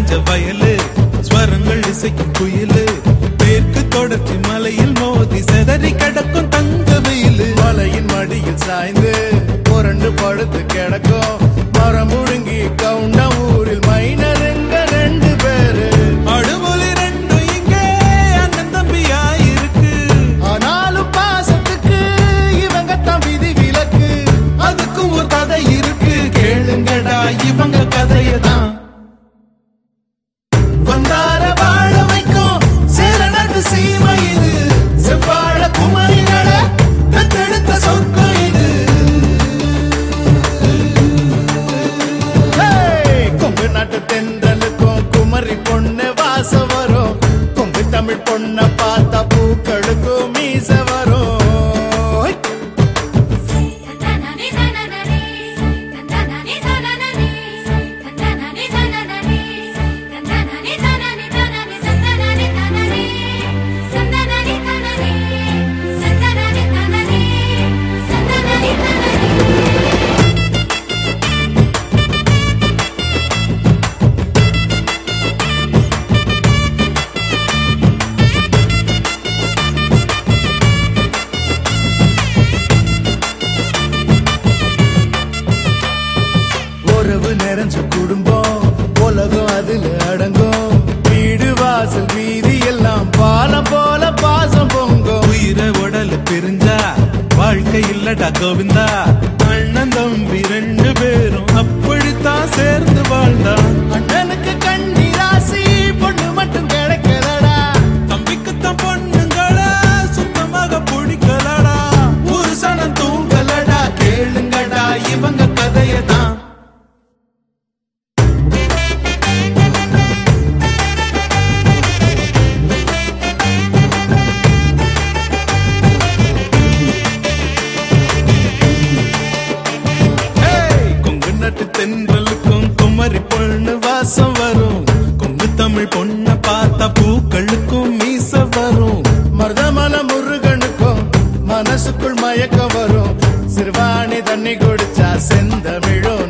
நனைஞ்ச வயலு ஸ்வரங்கள் இசைக்கும் குயிலு மேற்கு தொடர்ச்சி மலையில் மோதி செதறி கிடக்கும் தங்க வெயிலு மலையின் மடியில் சாய்ந்து புரண்டு படுத்து கிடக்கும் மரம் முழுங்கி கவுண்ட ஊரில் மைனருங்க ரெண்டு பேரு அடுமொழி ரெண்டும் இங்கே அண்ணன் தம்பியா இருக்கு ஆனாலும் பாசத்துக்கு இவங்க தான் விதி விலக்கு அதுக்கும் ஒரு கதை இருக்கு கேளுங்கடா இவங்க கதையதான் வந்தார வாழ வைக்கும் சேரனது சீமை இது செவ்வாழ குமரிகள தத்தெடுத்த சொர்க்கம் இது ஹேய்! கொங்கு நாட்டு தென்றலுக்கும் குமரி பொண்ணு வாசம் வரும் கொங்கு தமிழ் பொண்ண பார்த்தா பூக்களுக்கும் மீச வரும் தந்தனனி தனனனி தந்தனனி தனனனி தந்தனனி தனனனி தந்தனனி தனனி தனனி சந்தனனி தனனி சந்தனனி தனனி சந்தனனி தனனி சந்தனனி தனனி உறவு நிறைஞ்ச குடும்பம் உலகம் அதுல அடங்கும் வீடு வாசல் வீதி எல்லாம் பாலம் போல பாசம் பொங்கும் உயிர உடல் பிரிஞ்சா வாழ்க்கை இல்லடா கோவிந்தா அண்ணன் தம்பி ரெண்டு பேரும் அப்படித்தான் சேர்ந்து வாழ்ந்தா அண்ணனுக்கு கண்ணி ராசி பொண்ணு மட்டும் கிடைக்கலடா தம்பிக்குத்தான் பொண்ணுங்களா சுத்தமாக பிடிக்கலடா ஒரு சனம் தூங்கலடா கேளுங்கடா இவங்க கதையதான் ஹேய்! கொங்கு நாட்டு தென்றலுக்கும் குமரி பொண்ணு வாசம் வரும் கொங்கு தமிழ் பொண்ண பார்த்தா பூக்களுக்கும் மீச வரும் மருதமல முருகனுக்கும் மனசுக்குள் மயக்கம் வரும் சிறுவாணி தண்ணி குடிச்சா செந்தமிழோ